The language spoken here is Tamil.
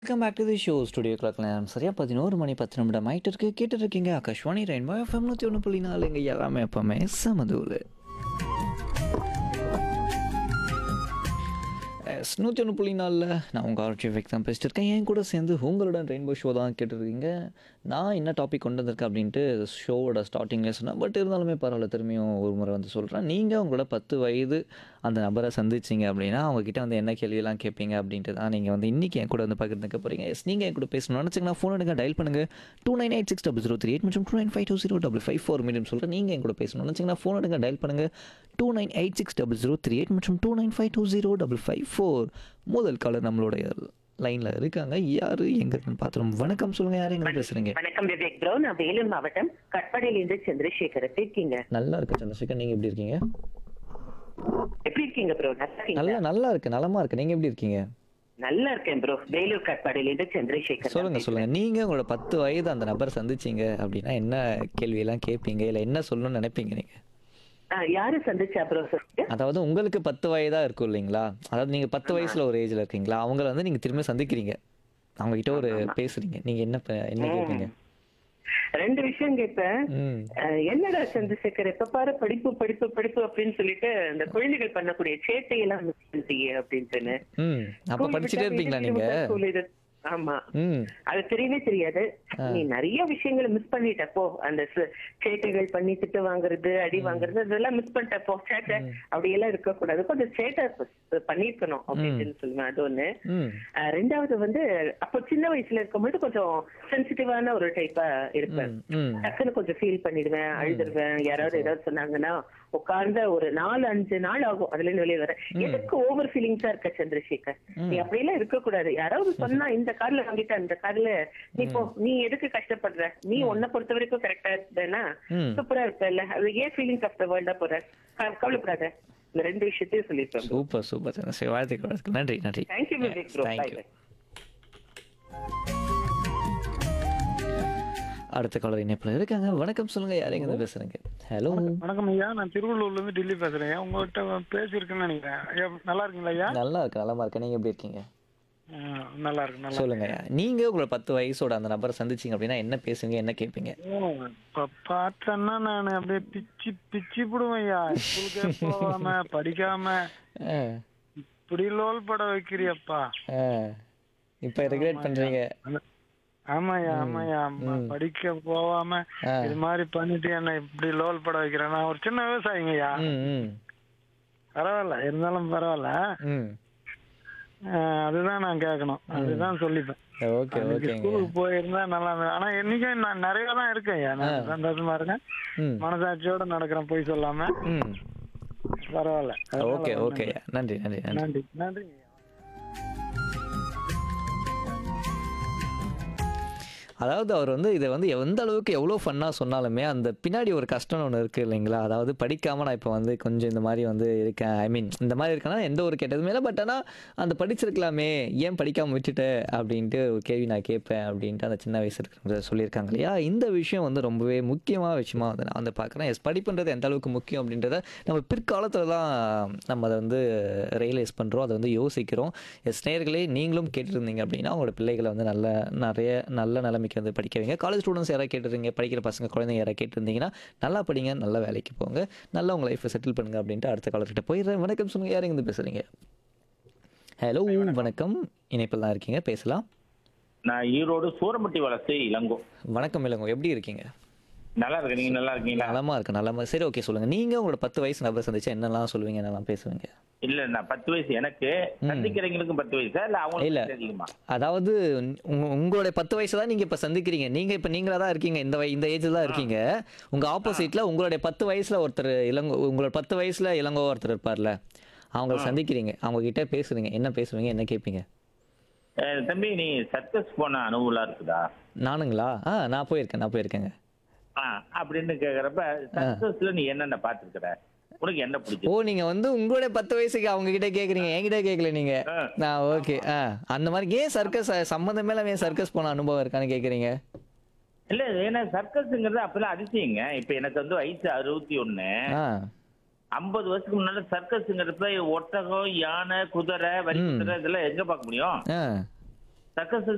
Welcome back to the show studio clock நேரம் சரியா பதினோரு மணி பத்து நிமிடம் ஆயிட்டு இருக்கு கேட்டு இருக்கீங்க ஆகாஷ்வாணி ரெயின்போ எஃப்எம் நூற்றி ஒன்று புள்ளி நாலு இங்கே எல்லாமே எப்பவுமே சமதூள் எஸ் நூற்றி ஒன்று புள்ளி நாலில் நான் உங்கள் ஆர்ச்சி ஃபெக் தான் பேசிட்டு இருக்கேன் என் கூட சேர்ந்து உங்களுடன் ரெயின்போ ஷோ தான் கேட்டுருக்கீங்க நான் என்ன டாபிக் கொண்டு வந்திருக்கேன் அப்படின்ட்டு ஷோவோட ஸ்டார்டிங்லேயே சொன்னேன் பட் இருந்தாலுமே பரவாயில்ல திரும்பியும் ஒரு முறை வந்து சொல்கிறேன் நீங்கள் உங்களோட பத்து வயது அந்த நபரை சந்திச்சிங்க அப்படின்னா அவங்கக்கிட்ட வந்து என்ன கேள்வியெல்லாம் கேட்பீங்க அப்படின்ட்டு தான் நீங்கள் வந்து இன்றைக்கி என் கூட வந்து பகிர்ந்துக்க போகிறீங்க எஸ் நீங்கள் என் கூட பேசணும்னு நினச்சிங்கன்னா ஃபோன் எடுங்க டயல் பண்ணுங்கள் two nine eight six double zero three eight மற்றும் two nine five two zero double five four medium சொல்கிறேன் நீங்கள் என் கூட பேசணும்னு நினச்சிங்கன்னா ஃபோன் எடுங்க டயல் பண்ணுங்கள் two nine eight six double zero three eight மற்றும் two nine five two zero double five four முதல் காலர் நம்மளுடைய லைனில் இருக்காங்க யார் எங்கே இருக்குன்னு பார்த்துருவோம் வணக்கம் சொல்லுங்கள் யார் எங்கே பேசுகிறீங்க வணக்கம் விவேக் ப்ரோ நான் வேலூர் மாவட்டம் கட்பாடியிலிருந்து சந்திரசேகர் எப்படி இருக்கீங்க நல்லா இருக்கு சந்திரசேகர் நீங்கள் எப்படி இருக்கீங்க எப்படி இருக்கீங்க ப்ரோ நல்லா இருக்கீங்க நல்லா நல்லா இருக்கு நலமா இருக்கு நீங்கள் எப்படி இருக்கீங்க நல்லா இருக்கேன் ப்ரோ வேலூர் கட்பாடியிலிருந்து சந்திரசேகர் சொல்லுங்க சொல்லுங்க நீங்க உங்களோட பத்து வயது அந்த நபர் சந்திச்சீங்க அப்படின்னா என்ன கேள்வியெல்லாம் கேட்பீங்க இல்லை என்ன சொல்லணும்னு நினைப்பீங்க நீங்க ஆ, யாரு சந்திச்சா ப்ரோ ஃபர்ஸ்ட் அதாவது உங்களுக்கு பத்து வயதா இருக்கும் இல்லைங்களா அதாவது நீங்க பத்து வயசுல ஒரு ஏஜ்ல இருக்கீங்களா அவங்கள வந்து நீங்க திரும்ப சந்திக்கிறீங்க அவங்க கிட்ட ஒரு பேசுறீங்க நீங்க என்ன ப- என்ன கேட்பீங்க ரெண்டு விஷயம் கேட்பேன் ம் அஹ், என்னடா சந்திரசேகர் எப்ப பாரு படிப்பு படிப்பு படிப்பு அப்படின்னு சொல்லிட்டு இந்த குழந்தைகள் பண்ணக்கூடிய சேட்டையெல்லாம் மிஸ் பண்ணிட்டீங்க அப்படின்ட்டுன்னு ம் அப்ப School படிச்சுட்டே விட்டா இருப்பீங்களா வீட்டுக்கு நீங்க விட்டா school இது. ஆமா ம் அது தெரியவே தெரியாது நீ நிறைய விஷயங்களை மிஸ் பண்ணிட்ட போ அந்த ச- சேட்டைகள் பண்ணி திட்டு வாங்குறது அடி வாங்குறது அதெல்லாம் மிஸ் பண்ணிட்ட போ சேட்டை அப்படியெல்லாம் இருக்கக்கூடாது கொஞ்சம் சேட்டை ப- பண்ணிருக்கணும் அப்படின்னு சொல்லுவேன் அது ஒண்ணு ம் அஹ் ரெண்டாவது வந்து அப்போ சின்ன வயசுல இருக்கும்போது கொஞ்சம் சென்சிட்டிவான ஒரு டைப்பா இருப்பேன் ம் டக்குன்னு கொஞ்சம் ஃபீல் பண்ணிடுவேன் அழுதுருவேன் யாராவது ஏதாவது சொன்னாங்கன்னா உட்கார்ந்த ஒரு நாலு அஞ்சு நாள் ஆகும் அதுல இருந்து வெளியே வர எதுக்கு ஓவர் ஃபீலிங்ஸா இருக்க சந்திரசேகர் நீ அப்படியெல்லாம் இருக்க கூடாது யாராவது சொன்னா இந்த கார்ல வாங்கிட்ட அந்த கார்ல நீ போ நீ எதுக்கு கஷ்டப்படுற நீ உன்னை பொறுத்த வரைக்கும் கரெக்டா இருந்தேன்னா ம். சூப்பரா இருப்ப அது ஏன் ஃபீலிங்ஸ் ஆஃப் த வேர்ல்டா போற க- கவலைப்படாத இந்த ரெண்டு விஷயத்தையும் சொல்லியிருப்பேன் சூப்பர் சூப்பர் சந்திரசேகர் வாழ்த்துக்கள் வாழ்த்துக்கள் நன்றி நன்றி thank you Vivek bro Thank you. அடுத்த காலர் இணைப்பில் இருக்காங்க வணக்கம் சொல்லுங்க யார் எங்க இருந்து பேசுறீங்க ஹலோ வணக்கம் ஐயா நான் திருவள்ளூர்ல இருந்து டெல்லி பேசுறேன் ஐயா உங்ககிட்ட பேசியிருக்கேன்னு நினைக்கிறேன் ஐயா நல்லா இருக்கீங்களா ஐயா நல்லா இருக்கு நலமா இருக்கு நீங்க எப்படி இருக்கீங்க ஆ, நல்லா இருக்கு நல்லா சொல்லுங்க நீங்க உங்களோட பத்து வயசோட அந்த நபரை சந்திச்சீங்க அப்படின்னா என்ன பேசுவீங்க என்ன கேட்பீங்க ஓ, இப்ப பார்த்தேன்னா நான் அப்படியே பிச்சு பிச்சு போடுவேன் ஐயா ஸ்கூலுக்கே போகாம படிக்காம ஆ, இப்படி லோல் பட வைக்கிறியப்பா ஆ. இப்ப ரெகுலேட் பண்றீங்க ஆமாய்யா ஆமாய்யா ஆமா படிக்க போகாம ஆ. இது மாதிரி பண்ணிட்டு என்ன இப்படி லோல் பட வைக்கிறேன் நான் ஒரு சின்ன விவசாயிங்க ஐயா ம் ம் பரவாயில்ல இருந்தாலும் பரவாயில்ல ம் ஆ, அதுதான் நான் கேட்கணும் அதுதான் சொல்லிப்பேன் ஓகே ஓகேங்க ஸ்கூலுக்கு போயிருந்தா நல்லா இருந்தது ஆனா என்னைக்கும் நான் நிறைய தான் இருக்கேன் ஐயா நான் சந்தோஷமா இருக்கேன் ம் மனசாட்சியோட நடக்கிறேன் போய் சொல்லாம ம் பரவாயில்ல ஓகே ஓகே நன்றி நன்றி நன்றி நன்றி நன்றி அதாவது அவர் வந்து இதை வந்து எந்த அளவுக்கு எவ்வளோ ஃபன்னாக சொன்னாலுமே அந்த பின்னாடி ஒரு கஷ்டம்னு ஒன்று இருக்குது இல்லைங்களா அதாவது படிக்காமல் நான் இப்போ வந்து கொஞ்சம் இந்த மாதிரி வந்து இருக்கேன் ஐ மீன் இந்த மாதிரி இருக்கேன்னா எந்த ஒரு கெட்டதுமே இல்லை பட் ஆனால் அந்த படிச்சிருக்கலாமே ஏன் படிக்காமல் விட்டுட்ட அப்படின்ட்டு ஒரு கேள்வி நான் கேட்பேன் அப்படின்ட்டு அந்த சின்ன வயசு இருக்கிறவங்க சொல்லியிருக்காங்க இல்லையா இந்த விஷயம் வந்து ரொம்பவே முக்கியமான விஷயமா வந்து நான் வந்து பார்க்குறேன் எஸ் படிப்புன்றது எந்த அளவுக்கு முக்கியம் அப்படின்றத நம்ம பிற்காலத்தில் தான் நம்ம அதை வந்து ரியலைஸ் பண்ணுறோம் அதை வந்து யோசிக்கிறோம் எஸ் நேயர்களே நீங்களும் கேட்டிருந்தீங்க அப்படின்னா உங்களோட பிள்ளைகளை வந்து நல்ல நிறைய நல்ல நிலைமைக்கு வந்து படிக்க வைங்க காலேஜ் ஸ்டூடெண்ட்ஸ் யாராவது கேட்டுருந்தீங்க படிக்கிற பசங்க குழந்தைங்க யாராவது கேட்டிருந்தீங்கன்னா நல்லா படிங்க நல்ல வேலைக்கு போங்க நல்லா உங்கள் லைஃப்பை செட்டில் பண்ணுங்க அப்படின்ட்டு அடுத்த காலர்கிட்ட போயிடுறேன் வணக்கம் சொல்லுங்க யார் இருந்து பேசுகிறீங்க ஹலோ வணக்கம் இணைப்பில் தான் இருக்கீங்க பேசலாம் நான் ஈரோடு சூரம்பட்டி வளர்ச்சி இளங்கோ வணக்கம் இளங்கோ எப்படி இருக்கீங்க நல்லா இருக்கு நீங்க நல்லா இருக்கீங்களா நலமா இருக்கு நலமா சரி ஓகே சொல்லுங்க நீங்க உங்களோட பத்து வயசு நபர் சந்திச்சா என்னெல்லாம் சொல்லுவீங்க என்னெல்லாம் பேசுவீங்க இல்ல நான் பத்து வயசு எனக்கு சந்திக்கிறவங்களுக்கும் பத்து வயசா இல்ல இல்ல. அவங்களுக்கு அதிகமா அதாவது உங்க உங்களுடைய பத்து வயசு தான் நீங்க இப்ப சந்திக்கிறீங்க நீங்க இப்ப நீங்களா தான் இருக்கீங்க இந்த வய- இந்த ஏஜ்ல தான் இருக்கீங்க உங்க ஆப்போசிட்ல உங்களுடைய பத்து வயசுல ஒருத்தர் இளங்கோ உங்களோட பத்து வயசுல இளங்கோ ஒருத்தர் இருப்பார்ல அவங்கள சந்திக்கிறீங்க அவங்க கிட்ட பேசுறீங்க என்ன பேசுவீங்க என்ன கேட்பீங்க அஹ் தம்பி நீ சர்க்கஸ் போன அனுபவம் இருக்குதா நானுங்களா ஆ நான் போயிருக்கேன் நான் போயிருக்கேங்க ஆ அப்படின்னு கேக்குறப்ப சர்க்கஸ்ல நீ என்னென்ன பாத்துருக்கிற உனக்கு என்ன ஓ பிடிச்சது நீங்க வந்து உங்களுடைய பத்து வயசுக்கு அவங்க கிட்ட கேக்குறீங்க என்கிட்ட கேட்கல நீங்க ஆ. ஆ ஓகே ஆ அந்த மாதிரி ஏன் சர்க்கஸ் சம்மந்தமே இல்லாம ஏன் சர்க்கஸ் போன அனுபவம் இருக்கான்னு கேக்குறீங்க இல்ல ஏன்னா சர்க்கஸ்ங்கிறது அப்பெல்லாம் அதிசயங்க இப்ப எனக்கு வந்து வயசு அறுபத்தி ஒண்ணு ஆ ஐம்பது வருஷத்துக்கு முன்னால சர்க்கஸ்ங்கிறப்ப ஒட்டகம் யானை குதிரை வரி குதிரை இதெல்லாம் எங்க பார்க்க முடியும் ஆ சர்க்கஸ்